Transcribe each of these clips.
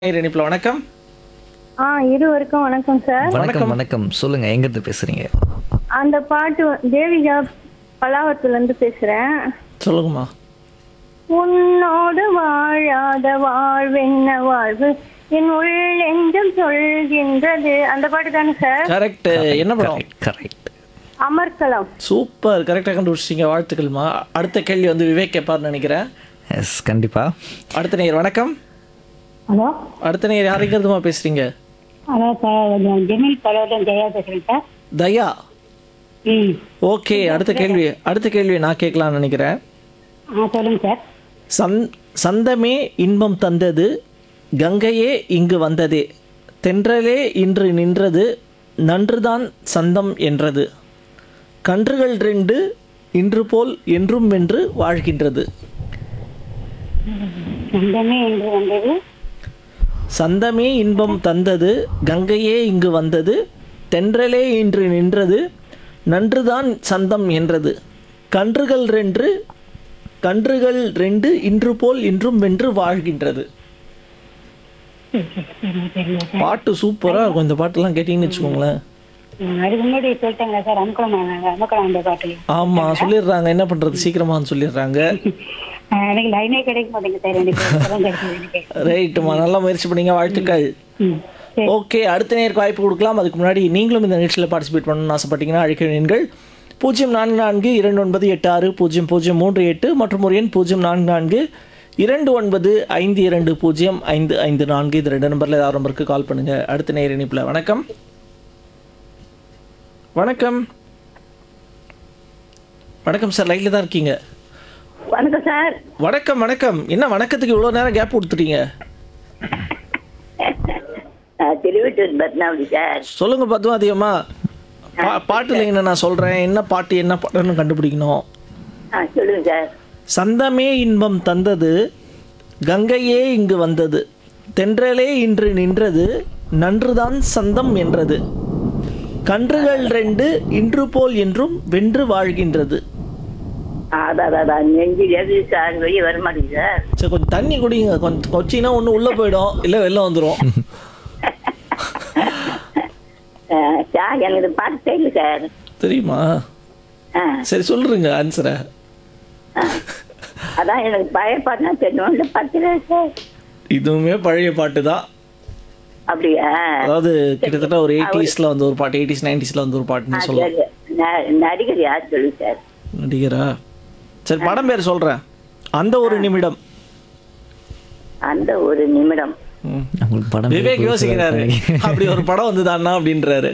இணைப்புல வணக்கம் ஆ இருவருக்கும் வணக்கம் சார் வணக்கம் வணக்கம் சொல்லுங்க எங்க இருந்து பேசுறீங்க அந்த பாட்டு வ- தேவிகா பலாவரத்துல இருந்து பேசுறேன் சொல்லுங்கம்மா உன்னோடு வாழாத வாழ்வென்ன வாழ்வு என் உள்ளெஞ்சம் சொல்கின்றது அந்த பாட்டு தானே சார் கரெக்ட் என்ன படம் கரெக்ட் அமர்கலம் சூப்பர் கரெக்டாக கண்டுபிடிச்சிங்க வாழ்த்துக்கள்மா அடுத்த கேள்வி வந்து விவேக் கேட்பார்னு நினைக்கிறேன் எஸ் கண்டிப்பா அடுத்த நேர் வணக்கம் ஹலோ அடுத்த நேர் யாருங்கிறதுமா பேசுறீங்க ஹலோ சார் நான் ஜெமில் பலவட்டம் ஜெயா பேசுகிறேன் சார் தயா ம் ஓகே அடுத்த கேள்வி அடுத்த கேள்வி நான் கேட்கலாம்னு நினைக்கிறேன் ஆ சொல்லுங்கள் சார் சந் சந்தமே இன்பம் தந்தது கங்கையே இங்கு வந்ததே தென்றலே இன்று நின்றது நன்றுதான் சந்தம் என்றது கன்றுகள் ரெண்டு இன்று போல் என்றும் வென்று வாழ்கின்றது சொந்தமே என்று வந்தது சந்தமே இன்பம் தந்தது கங்கையே இங்கு வந்தது தென்றலே இன்று நின்றது நன்றுதான் சந்தம் என்றது கன்றுகள் ரெண்டு கன்றுகள் ரெண்டு இன்று போல் இன்றும் வென்று வாழ்கின்றது தெரியல சார் பாட்டு சூப்பரா இருக்கும் இந்த பாட்டெல்லாம் கேட்டீங்கன்னு வச்சுக்கோங்களேன் ம், அதுக்கு முன்னாடி சொல்லிட்டாங்க சார் அமுக்கலாம் அமுக்கலாம் அந்த பாட்டு ஆமா சொல்லிடுறாங்க என்ன பண்றது சீக்கிரமான்னு சொல்லிடுறாங்க ஆ, எனக்கு லைனே கிடைக்க மாட்டேங்குது சார் எனக்கு இப்பதான் கிடைச்சது எனக்கு ரைட்டுமா நல்லா முயற்சி பண்ணீங்க வாழ்த்துக்கள் ம் சரி ஓகே அடுத்த நேருக்கு வாய்ப்பு கொடுக்கலாம் அதுக்கு முன்னாடி நீங்களும் இந்த நிகழ்ச்சியில் பார்ட்டிசிபேட் பண்ணணும்னு ஆசைப்பட்டீங்கன்னா அழைக்க எண்கள் பூஜ்ஜியம் நான்கு நான்கு இரண்டு ஒன்பது எட்டு ஆறு பூஜ்ஜியம் பூஜ்ஜியம் மூன்று எட்டு மற்றும் ஒரு எண் பூஜ்ஜியம் நான்கு நான்கு இரண்டு ஒன்பது ஐந்து இரண்டு பூஜ்ஜியம் ஐந்து ஐந்து நான்கு இது ரெண்டு நம்பரில் ஏதாவது நம்பருக்கு கால் பண்ணுங்க அடுத்த நேர் இணைப்பில் வணக்கம் வணக்கம் வணக்கம் சார் லைனில் தான் இருக்கீங்க வணக்கம் சார் வணக்கம் வணக்கம் என்ன வணக்கத்துக்கு இவ்வளோ நேரம் கேப் கொடுத்துட்டீங்க திருவட்டூர் பத்மாவதி சார் சொல்லுங்க பத்தும் அதிகமா பா பாட்டுல என்ன நான் சொல்றேன் என்ன பாட்டு என்ன பாட்டுன்னு கண்டுபிடிக்கணும் ஆ சொல்லுங்க சார் சந்தமே இன்பம் தந்தது கங்கையே இங்கு வந்தது தென்றலே இன்று நின்றது நன்றுதான் சந்தம் என்றது கன்றுகள் ரெண்டு இன்று போல் என்றும் வென்று வாழ்கின்றது அதான் அதான் நெஞ்சில் எது சார் வெளியே வர மாட்டேங்குது சார் சரி கொஞ்சம் தண்ணி குடிங்க கொஞ்சம் கொச்சினா ஒன்று உள்ளே போயிடும் இல்லை வெளில வந்துடும் ஆ, சார் எனக்கு இந்த பாட்டு தெரியல சார் தெரியுமா ஆ சரி சொல்றீங்க ஆன்சரை ஆ. அதான் எனக்கு பழைய பாட்டுனா தெரியும் இல்லை பத்துல சார் இதுவுமே பழைய பாட்டு தான் அப்படியா அதாவது கிட்டத்தட்ட ஒரு எயிட்டிஸ்ல வந்து ஒரு பாட்டு எயிட்டிஸ் நைன்டிஸ்ல வந்து ஒரு ஆ, பாட்டுன்னு சொல்லலாம் சரி ந- நடிகர் யார் சொல்லுங்க சார் நடிகரா சரி படம் பேர் சொல்றேன் அந்த ஒரு நிமிடம் அந்த ஒரு நிமிடம் ம். உங்களுக்கு படம் விவேக் யோசிக்கிறாரு அப்படி ஒரு படம் வந்துதானா அப்படின்றாரு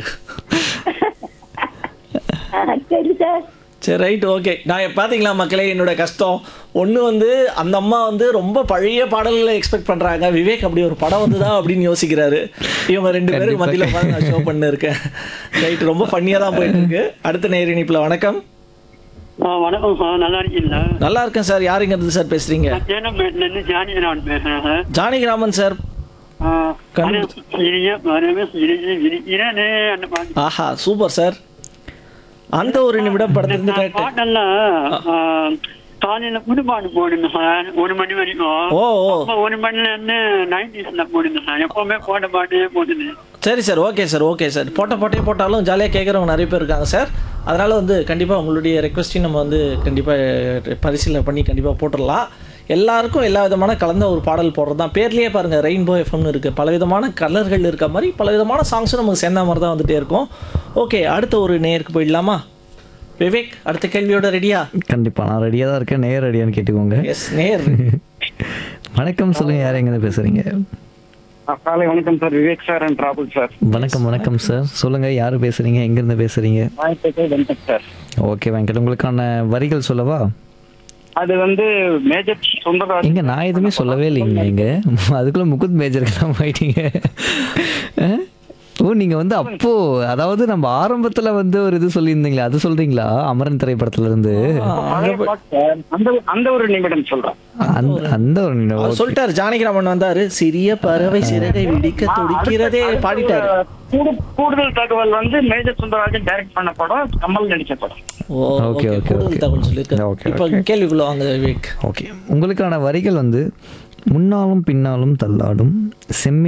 ஆ, சரி சார் சரி ரைட் ஓகே நான் பாத்தீங்களா மக்களே என்னோட கஷ்டம் ஒன்று வந்து அந்த அம்மா வந்து ரொம்ப பழைய பாடல்களை எக்ஸ்பெக்ட் பண்றாங்க விவேக் அப்படி ஒரு படம் வந்துதா அப்படின்னு யோசிக்கிறாரு இவங்க ரெண்டு பேருக்கு மத்தியில் உட்காந்து நான் ஷோ பண்ணி இருக்கேன் ரைட் ரொம்ப ஃபன்னியாக தான் போயிட்டு இருக்கு அடுத்த நேர் இணைப்புல வணக்கம் ஆ வணக்கம் சார் நல்லா இருக்கீங்களா நல்லா இருக்கேன் சார் யாருங்கிறது சார் பேசுறீங்க நான் சேலமேட்லேருந்து ஜானி நான் பேசுகிறேன் சார் ஜானகிராமன் சார் ஆ, கண்டு- மரம் சிறிய மரமே சிறிய விரிகிறனே அந்த பாட்டு ஆஹா சூப்பர் சார் அந்த ஒரு நிமிடம் படத்திலிருந்து நான் கேட்டேன் பாட்டெல்லாம் ஆ, காலையில புதுப்பாடு போடுங்க சார் ஒரு மணி வரைக்கும் ஓ ஓ அப்ப ஒரு மணில இருந்து நைன்டிஸ்ல போடுங்க சார் எப்பவுமே போட்ட பாட்டே போடுது சரி sir okay sir okay sir போட்ட போட்டே போட்டாலும் ஜாலியாக கேட்குறவங்க நிறைய பேர் இருக்காங்க சார் அதனால் வந்து கண்டிப்பாக உங்களுடைய ரெக்வஸ்ட்டையும் நம்ம வந்து கண்டிப்பாக பரிசீலனை பண்ணி கண்டிப்பாக போட்டுடலாம் எல்லாருக்கும் எல்லா விதமான கலந்த ஒரு பாடல் போடுறது தான் பேர்லேயே பாருங்கள் ரெயின்போ எஃப்எம்னு இருக்குது பலவிதமான கலர்கள் இருக்க மாதிரி பலவிதமான சாங்ஸும் நமக்கு சேர்ந்த மாதிரி தான் வந்துட்டே இருக்கும் ஓகே அடுத்த ஒரு நேருக்கு போயிடலாமா விவேக் அடுத்த கேள்வியோட ரெடியா கண்டிப்பா நான் ரெடியா தான் இருக்கேன் நேர் ரெடியான்னு கேட்டுக்கோங்க எஸ் நேர் வணக்கம் சொல்லுங்க யார் எங்க இருந்து பேசுறீங்க காலை வணக்கம் சார் விவேக் சார் அண்ட் ராகுல் சார் வணக்கம் வணக்கம் சார் சொல்லுங்க யாரு பேசுறீங்க எங்க இருந்து பேசுறீங்க வாய்ப்பேட்டை வெங்கட் சார் ஓகே வெங்கட் உங்களுக்கான வரிகள் சொல்லவா அது வந்து மேஜர் சுந்தரராஜ் எங்க நான் எதுவுமே சொல்லவே இல்லைங்க இங்க அதுக்குள்ள முகுந்த் மேஜருக்கெல்லாம் போயிட்டீங்க அஹ்? ஓ நீங்க வந்து அப்போ அதாவது நம்ம ஆரம்பத்துல வந்து ஒரு இது சொல்லியிருந்தீங்களா அது சொல்றீங்களா அமரன் திரைப்படத்துல இருந்து பழைய பாட்டு சார். அந்த அந்த ஒரு நிமிடம் சொல்றேன் அந்த அந்த ஒரு அவர் okay. சொல்லிட்டாரு ஜானகிராமன் வந்தாரு சிறிய பறவை சிறகை விடிக்க துடிக்கிறதே பாடிட்டாரு கூடு- கூடுதல் தகவல் வந்து மேஜர் சுந்தரராஜன் டைரக்ட் பண்ண படம் கமல் நடிச்ச படம் ஓ Okay, ஓகே okay, கூடுதல் okay. தகவல் சொல்லியிருக்காரு Okay, இப்போ கேள்விக்குள்ள வாங்க விவேக் ஓகே உங்களுக்கான வரிகள் வந்து முன்னாலும் பின்னாலும் தள்ளாடும் செம்மை